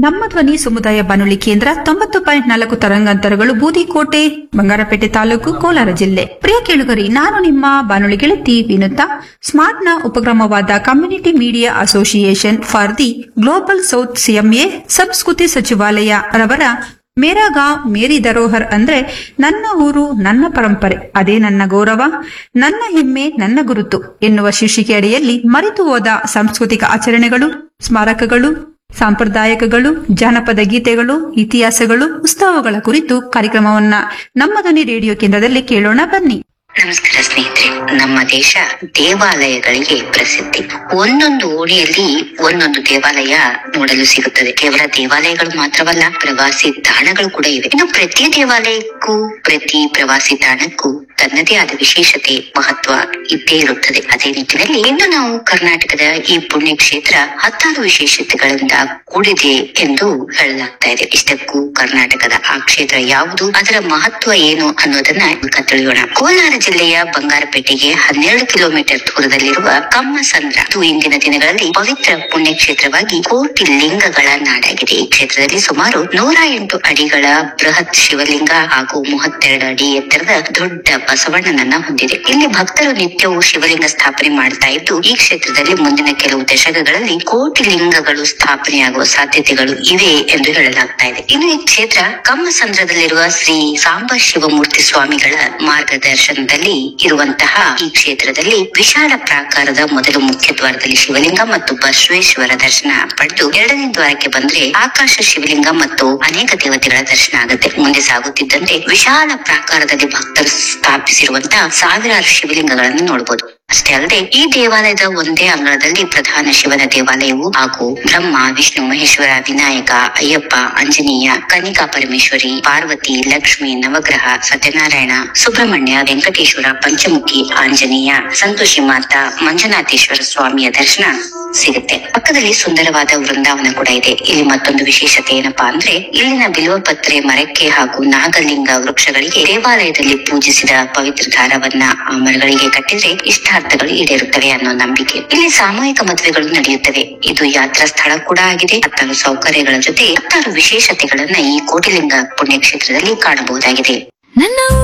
ನಮ್ಮ ಧ್ವನಿ ಸಮುದಾಯ ಬಾನುಲಿ ಕೇಂದ್ರ ತೊಂಬತ್ತು ಪಾಯಿಂಟ್ ನಾಲ್ಕು ತರಂಗಾಂತರಗಳು ಬೂದಿಕೋಟೆ ಬಂಗಾರಪೇಟೆ ತಾಲೂಕು ಕೋಲಾರ ಜಿಲ್ಲೆ ಪ್ರಿಯ ಕೇಳುಗರಿ ನಾನು ನಿಮ್ಮ ಬಾನುಲಿ ಗೆಳತಿ ವಿನುತಾ ಸ್ಮಾರ್ಟ್ನ ಉಪಕ್ರಮವಾದ community media association for the global south CMA ಸಂಸ್ಕೃತಿ ಸಚಿವಾಲಯ ರವರ ಮೇರಾ ಗಾಂವ್ ಮೇರಿ ಧರೋಹರ್ ಅಂದ್ರೆ ನನ್ನ ಊರು ನನ್ನ ಪರಂಪರೆ ಅದೇ ನನ್ನ ಗೌರವ ನನ್ನ ಹೆಮ್ಮೆ ನನ್ನ ಗುರುತು ಎನ್ನುವ ಶೀರ್ಷಿಕೆ ಅಡಿಯಲ್ಲಿ ಮರೆತು ಹೋದ ಸಾಂಸ್ಕೃತಿಕ ಆಚರಣೆಗಳು ಸ್ಮಾರಕಗಳು ಸಾಂಪ್ರದಾಯಿಕಗಳು ಜಾನಪದ ಗೀತೆಗಳು ಇತಿಹಾಸಗಳು ಉತ್ಸವಗಳ ಕುರಿತು ಕಾರ್ಯಕ್ರಮವನ್ನ ನಮ್ಮ ಧ್ವನಿ ರೇಡಿಯೋ ಕೇಂದ್ರದಲ್ಲಿ ಕೇಳೋಣ ಬನ್ನಿ ನಮಸ್ಕಾರ ಸ್ನೇಹಿತರೆ ನಮ್ಮ ದೇಶ ದೇವಾಲಯಗಳಿಗೆ ಪ್ರಸಿದ್ಧಿ ಒಂದೊಂದು ಓಣಿಯಲ್ಲಿ ಒಂದೊಂದು ದೇವಾಲಯ ನೋಡಲು ಸಿಗುತ್ತದೆ ಕೇವಲ ದೇವಾಲಯಗಳು ಮಾತ್ರವಲ್ಲ ಪ್ರವಾಸಿ ತಾಣಗಳು ಕೂಡ ಇವೆ ಇನ್ನು ಪ್ರತಿ ದೇವಾಲಯಕ್ಕೂ ಪ್ರತಿ ಪ್ರವಾಸಿ ತಾಣಕ್ಕೂ ತನ್ನದೇ ಆದ ವಿಶೇಷತೆ ಮಹತ್ವ ಇದ್ದೇ ಇರುತ್ತದೆ ಅದೇ ನಿಟ್ಟಿನಲ್ಲಿ ಇನ್ನು ನಾವು ಕರ್ನಾಟಕದ ಈ ಪುಣ್ಯ ಕ್ಷೇತ್ರ ಹತ್ತಾರು ವಿಶೇಷತೆಗಳಿಂದ ಕೂಡಿದೆ ಎಂದು ಹೇಳಲಾಗ್ತಾ ಇದೆ ಇಷ್ಟಕ್ಕೂ ಕರ್ನಾಟಕದ ಆ ಕ್ಷೇತ್ರ ಯಾವುದು ಅದರ ಮಹತ್ವ ಏನು ಅನ್ನೋದನ್ನ ಈಗ ತಿಳಿಯೋಣ ಕೋಲಾರ ಜಿಲ್ಲೆಯ ಬಂಗಾರಪೇಟೆಗೆ ಹನ್ನೆರಡು ಕಿಲೋಮೀಟರ್ ದೂರದಲ್ಲಿರುವ ಕಮ್ಮಸಂದ್ರ ಇದು ಇಂದಿನ ದಿನಗಳಲ್ಲಿ ಪವಿತ್ರ ಪುಣ್ಯ ಕ್ಷೇತ್ರವಾಗಿ ಕೋಟಿ ಲಿಂಗಗಳ ನಾಡಾಗಿದೆ ಈ ಕ್ಷೇತ್ರದಲ್ಲಿ ಸುಮಾರು ನೂರ ಎಂಟು ಅಡಿಗಳ ಬೃಹತ್ ಶಿವಲಿಂಗ ಹಾಗೂ ಮೂವತ್ತೆರಡು ಅಡಿ ಎತ್ತರದ ದೊಡ್ಡ ಬಸವಣ್ಣನನ್ನ ಹೊಂದಿದೆ ಇಲ್ಲಿ ಭಕ್ತರು ನಿತ್ಯವೂ ಶಿವಲಿಂಗ ಸ್ಥಾಪನೆ ಮಾಡ್ತಾ ಇದ್ದು ಈ ಕ್ಷೇತ್ರದಲ್ಲಿ ಮುಂದಿನ ಕೆಲವು ದಶಕಗಳಲ್ಲಿ ಕೋಟಿ ಲಿಂಗಗಳು ಸ್ಥಾಪನೆಯಾಗುವ ಸಾಧ್ಯತೆಗಳು ಇವೆ ಎಂದು ಹೇಳಲಾಗ್ತಾ ಇದೆ ಇನ್ನು ಈ ಕ್ಷೇತ್ರ ಕಮ್ಮಸಂದ್ರದಲ್ಲಿರುವ ಶ್ರೀ ಸಾಂಬ ಶಿವಮೂರ್ತಿ ಸ್ವಾಮಿಗಳ ಮಾರ್ಗದರ್ಶನದಲ್ಲಿ ಇರುವಂತಹ ಈ ಕ್ಷೇತ್ರದಲ್ಲಿ ವಿಶಾಲ ಪ್ರಾಕಾರದ ಮೊದಲು ಮುಖ್ಯ ದ್ವಾರದಲ್ಲಿ ಶಿವಲಿಂಗ ಮತ್ತು ಬಸವೇಶ್ವರ ದರ್ಶನ ಪಡೆದು ಎರಡನೇ ದ್ವಾರಕ್ಕೆ ಬಂದ್ರೆ ಆಕಾಶ ಶಿವಲಿಂಗ ಮತ್ತು ಅನೇಕ ದೇವತೆಗಳ ದರ್ಶನ ಆಗುತ್ತೆ ಮುಂದೆ ಸಾಗುತ್ತಿದ್ದಂತೆ ವಿಶಾಲ ಪ್ರಾಕಾರದಲ್ಲಿ ಭಕ್ತರು ಸ್ಥಾಪಿಸಿರುವಂತಹ ಸಾವಿರಾರು ಶಿವಲಿಂಗಗಳನ್ನು ನೋಡಬಹುದು ಅಷ್ಟೇ ಅಲ್ಲದೆ ಈ ದೇವಾಲಯದ ಒಂದೇ ಅಂಗಳದಲ್ಲಿ ಪ್ರಧಾನ ಶಿವನ ದೇವಾಲಯವು ಹಾಗೂ ಬ್ರಹ್ಮ ವಿಷ್ಣು ಮಹೇಶ್ವರ ವಿನಾಯಕ ಅಯ್ಯಪ್ಪ ಆಂಜನೇಯ ಕನಿಕಾ ಪರಮೇಶ್ವರಿ ಪಾರ್ವತಿ ಲಕ್ಷ್ಮಿ ನವಗ್ರಹ ಸತ್ಯನಾರಾಯಣ ಸುಬ್ರಹ್ಮಣ್ಯ ವೆಂಕಟೇಶ್ವರ ಪಂಚಮುಖಿ ಆಂಜನೇಯ ಸಂತೋಷಿ ಮಾತಾ ಮಂಜುನಾಥೇಶ್ವರ ಸ್ವಾಮಿಯ ದರ್ಶನ ಸಿಗುತ್ತೆ ಪಕ್ಕದಲ್ಲಿ ಸುಂದರವಾದ ವೃಂದಾವನ ಕೂಡ ಇದೆ ಇಲ್ಲಿ ಮತ್ತೊಂದು ವಿಶೇಷತೆ ಏನಪ್ಪಾ ಅಂದ್ರೆ ಇಲ್ಲಿನ ಬಿಲ್ವಪತ್ರೆ ಮರಕ್ಕೆ ಹಾಗೂ ನಾಗಲಿಂಗ ವೃಕ್ಷಗಳಿಗೆ ದೇವಾಲಯದಲ್ಲಿ ಪೂಜಿಸಿದ ಪವಿತ್ರ ದಾರವನ್ನ ಆ ಮರಗಳಿಗೆ ಕಟ್ಟಿದ್ರೆ ಇಷ್ಟಾರ್ಥಗಳು ಈಡೇರುತ್ತವೆ ಅನ್ನೋ ನಂಬಿಕೆ ಇಲ್ಲಿ ಸಾಮೂಹಿಕ ಮದುವೆಗಳು ನಡೆಯುತ್ತವೆ ಇದು ಯಾತ್ರಾ ಸ್ಥಳ ಕೂಡ ಆಗಿದೆ ಹತ್ತಾರು ಸೌಕರ್ಯಗಳ ಜೊತೆ ಹತ್ತಾರು ವಿಶೇಷತೆಗಳನ್ನ ಈ ಕೋಟಿಲಿಂಗ ಪುಣ್ಯಕ್ಷೇತ್ರದಲ್ಲಿ ಕಾಣಬಹುದಾಗಿದೆ ನನ್ನ